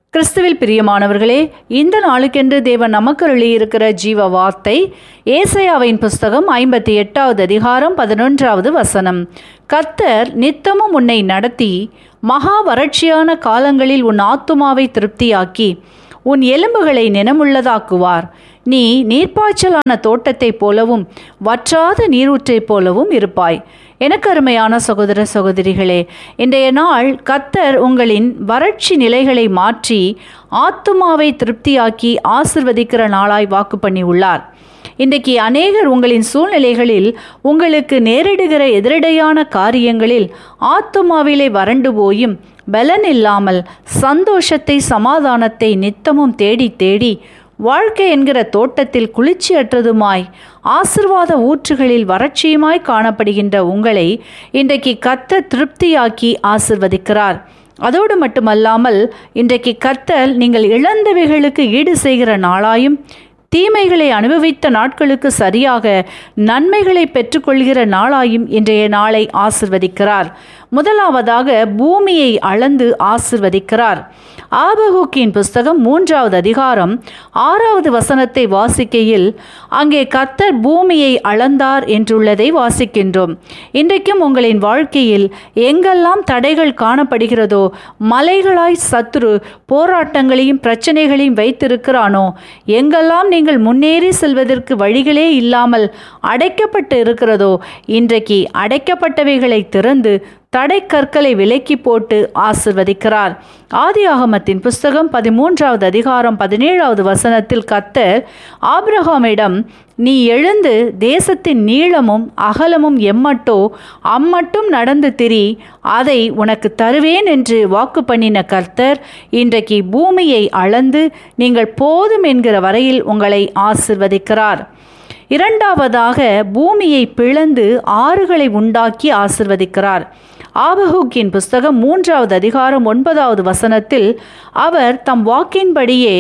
கிறிஸ்துவில் பிரியமானவர்களே இந்த நாளுக்கென்று தேவன் நமக்கு இருக்கிற ஜீவ வார்த்தை ஏசையாவின் புஸ்தகம் ஐம்பத்தி எட்டாவது அதிகாரம் பதினொன்றாவது வசனம் கர்த்தர் நித்தமும் உன்னை நடத்தி மகா வறட்சியான காலங்களில் உன் ஆத்துமாவை திருப்தியாக்கி உன் எலும்புகளை நினமுள்ளதாக்குவார் நீ நீர்ப்பாய்ச்சலான தோட்டத்தைப் போலவும் வற்றாத நீரூற்றைப் போலவும் இருப்பாய் எனக்கு அருமையான சகோதர சகோதரிகளே இன்றைய நாள் கத்தர் உங்களின் வறட்சி நிலைகளை மாற்றி ஆத்துமாவை திருப்தியாக்கி ஆசிர்வதிக்கிற நாளாய் வாக்கு பண்ணி உள்ளார் இன்றைக்கு அநேகர் உங்களின் சூழ்நிலைகளில் உங்களுக்கு நேரிடுகிற எதிரடையான காரியங்களில் ஆத்துமாவிலே வறண்டு போயும் பலன் இல்லாமல் சந்தோஷத்தை சமாதானத்தை நித்தமும் தேடி தேடி வாழ்க்கை என்கிற தோட்டத்தில் குளிர்ச்சியற்றதுமாய் ஆசிர்வாத ஊற்றுகளில் வறட்சியுமாய் காணப்படுகின்ற உங்களை இன்றைக்கு கத்த திருப்தியாக்கி ஆசிர்வதிக்கிறார் அதோடு மட்டுமல்லாமல் இன்றைக்கு கத்தல் நீங்கள் இழந்தவைகளுக்கு ஈடு செய்கிற நாளாயும் தீமைகளை அனுபவித்த நாட்களுக்கு சரியாக நன்மைகளை பெற்றுக்கொள்கிற நாளாயும் இன்றைய நாளை ஆசிர்வதிக்கிறார் முதலாவதாக பூமியை அளந்து ஆசிர்வதிக்கிறார் ஆபகூக்கின் புஸ்தகம் மூன்றாவது அதிகாரம் ஆறாவது வசனத்தை வாசிக்கையில் அங்கே கத்தர் பூமியை அளந்தார் என்றுள்ளதை வாசிக்கின்றோம் இன்றைக்கும் உங்களின் வாழ்க்கையில் எங்கெல்லாம் தடைகள் காணப்படுகிறதோ மலைகளாய் சத்துரு போராட்டங்களையும் பிரச்சனைகளையும் வைத்திருக்கிறானோ எங்கெல்லாம் நீங்கள் முன்னேறி செல்வதற்கு வழிகளே இல்லாமல் அடைக்கப்பட்டு இருக்கிறதோ இன்றைக்கு அடைக்கப்பட்டவைகளை திறந்து தடை கற்களை விலக்கி போட்டு ஆசிர்வதிக்கிறார் ஆதி ஆகமத்தின் புஸ்தகம் பதிமூன்றாவது அதிகாரம் பதினேழாவது வசனத்தில் கத்தர் ஆப்ரஹாமிடம் நீ எழுந்து தேசத்தின் நீளமும் அகலமும் எம்மட்டோ அம்மட்டும் நடந்து திரி அதை உனக்கு தருவேன் என்று வாக்கு பண்ணின கர்த்தர் இன்றைக்கு பூமியை அளந்து நீங்கள் போதும் என்கிற வரையில் உங்களை ஆசிர்வதிக்கிறார் இரண்டாவதாக பூமியை பிளந்து ஆறுகளை உண்டாக்கி ஆசிர்வதிக்கிறார் ஆபஹூக்கின் புஸ்தகம் மூன்றாவது அதிகாரம் ஒன்பதாவது வசனத்தில் அவர் தம் வாக்கின்படியே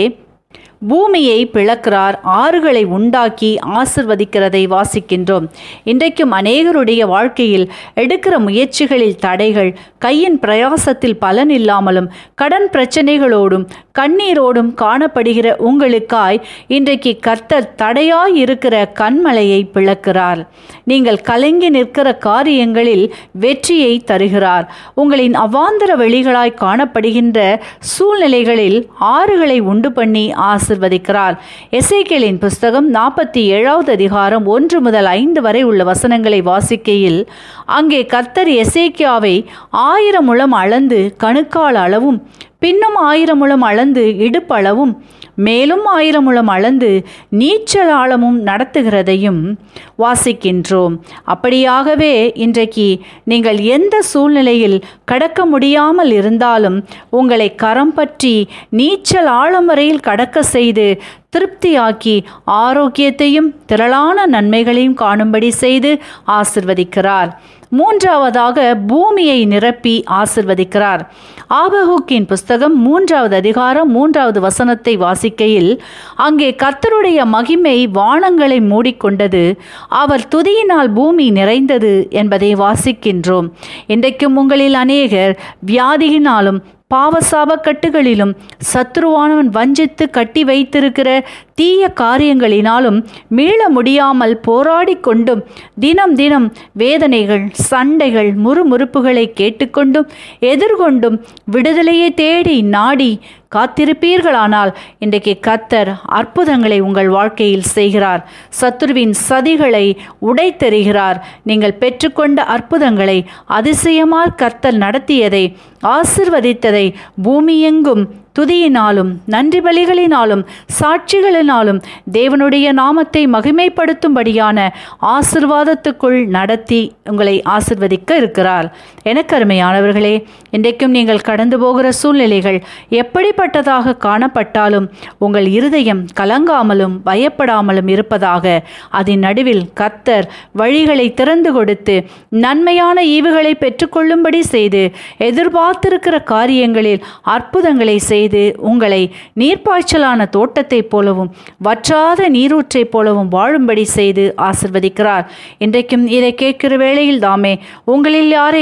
பூமியை பிளக்கிறார் ஆறுகளை உண்டாக்கி ஆசிர்வதிக்கிறதை வாசிக்கின்றோம் இன்றைக்கும் அநேகருடைய வாழ்க்கையில் எடுக்கிற முயற்சிகளில் தடைகள் கையின் பிரயாசத்தில் பலன் இல்லாமலும் கடன் பிரச்சனைகளோடும் கண்ணீரோடும் காணப்படுகிற உங்களுக்காய் இன்றைக்கு கர்த்தர் தடையாய் இருக்கிற கண்மலையை பிளக்கிறார் நீங்கள் கலங்கி நிற்கிற காரியங்களில் வெற்றியை தருகிறார் உங்களின் அவாந்தர வெளிகளாய் காணப்படுகின்ற சூழ்நிலைகளில் ஆறுகளை உண்டு பண்ணி ஆசிர்வதிக்கிறார் எசேக்கியலின் புஸ்தகம் நாற்பத்தி ஏழாவது அதிகாரம் ஒன்று முதல் ஐந்து வரை உள்ள வசனங்களை வாசிக்கையில் அங்கே கர்த்தர் எசேக்கியாவை ஆயிரம் முழம் அளந்து கணுக்கால் அளவும் பின்னும் ஆயிரம் முழம் அளந்து இடுப்பளவும் மேலும் ஆயிரம் முழம் அளந்து நீச்சல் ஆழமும் நடத்துகிறதையும் வாசிக்கின்றோம் அப்படியாகவே இன்றைக்கு நீங்கள் எந்த சூழ்நிலையில் கடக்க முடியாமல் இருந்தாலும் உங்களை கரம் பற்றி நீச்சல் ஆழம் வரையில் கடக்க செய்து திருப்தியாக்கி ஆரோக்கியத்தையும் திரளான நன்மைகளையும் காணும்படி செய்து ஆசிர்வதிக்கிறார் மூன்றாவதாக பூமியை நிரப்பி ஆசிர்வதிக்கிறார் ஆபஹூக்கின் புஸ்தகம் மூன்றாவது அதிகாரம் மூன்றாவது வசனத்தை வாசிக்கையில் அங்கே கர்த்தருடைய மகிமை வானங்களை மூடிக்கொண்டது அவர் துதியினால் பூமி நிறைந்தது என்பதை வாசிக்கின்றோம் இன்றைக்கும் உங்களில் அநேகர் வியாதியினாலும் பாவசாப கட்டுகளிலும் சத்ருவானவன் வஞ்சித்து கட்டி வைத்திருக்கிற தீய காரியங்களினாலும் மீள முடியாமல் போராடி கொண்டும் தினம் தினம் வேதனைகள் சண்டைகள் முறுமுறுப்புகளை கேட்டுக்கொண்டும் எதிர்கொண்டும் விடுதலையை தேடி நாடி காத்திருப்பீர்களானால் இன்றைக்கு கத்தர் அற்புதங்களை உங்கள் வாழ்க்கையில் செய்கிறார் சத்துருவின் சதிகளை உடைத்தெறிகிறார் நீங்கள் பெற்றுக்கொண்ட அற்புதங்களை அதிசயமால் கர்த்தர் நடத்தியதை ஆசிர்வதித்ததை பூமியெங்கும் துதியினாலும் நன்றி பலிகளினாலும் சாட்சிகளினாலும் தேவனுடைய நாமத்தை மகிமைப்படுத்தும்படியான ஆசிர்வாதத்துக்குள் நடத்தி உங்களை ஆசிர்வதிக்க இருக்கிறார் எனக்கு அருமையானவர்களே இன்றைக்கும் நீங்கள் கடந்து போகிற சூழ்நிலைகள் எப்படிப்பட்டதாக காணப்பட்டாலும் உங்கள் இருதயம் கலங்காமலும் பயப்படாமலும் இருப்பதாக அதன் நடுவில் கத்தர் வழிகளை திறந்து கொடுத்து நன்மையான ஈவுகளை பெற்றுக்கொள்ளும்படி செய்து எதிர்பார்த்திருக்கிற காரியங்களில் அற்புதங்களை செய்து செய்து உங்களை நீர்ப்பாய்ச்சலான தோட்டத்தைப் போலவும் வற்றாத நீரூற்றைப் போலவும் வாழும்படி செய்து ஆசிர்வதிக்கிறார் இன்றைக்கும் இதை கேட்கிற வேளையில் தாமே உங்களில் யாரேனும்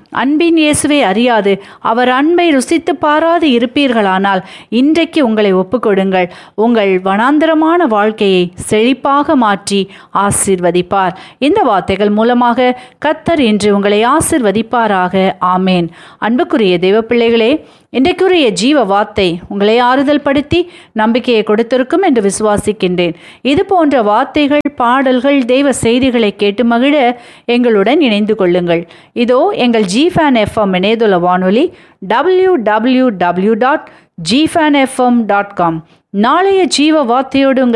அன்பின் இயேசுவை அறியாது அவர் அன்பை ருசித்து பாராது இருப்பீர்களானால் இன்றைக்கு உங்களை ஒப்புக்கொடுங்கள் உங்கள் வனாந்தரமான வாழ்க்கையை செழிப்பாக மாற்றி ஆசீர்வதிப்பார் இந்த வார்த்தைகள் மூலமாக கத்தர் இன்று உங்களை ஆசிர்வதிப்பாராக ஆமேன் அன்புக்குரிய தெய்வ பிள்ளைகளே இன்றைக்குரிய ஜீவ வார்த்தை உங்களை ஆறுதல் படுத்தி நம்பிக்கையை கொடுத்திருக்கும் என்று விசுவாசிக்கின்றேன் இது போன்ற வார்த்தைகள் பாடல்கள் தெய்வ செய்திகளை கேட்டு மகிழ எங்களுடன் இணைந்து கொள்ளுங்கள் இதோ எங்கள் ஜிஃபேன் எஃப்எம் இணையதள வானொலி டபிள்யூ டபிள்யூ டபிள்யூ டாட் ஜிஃபேன் எஃப்எம் டாட் காம் நாளைய ஜீவ வார்த்தையோடு உங்கள்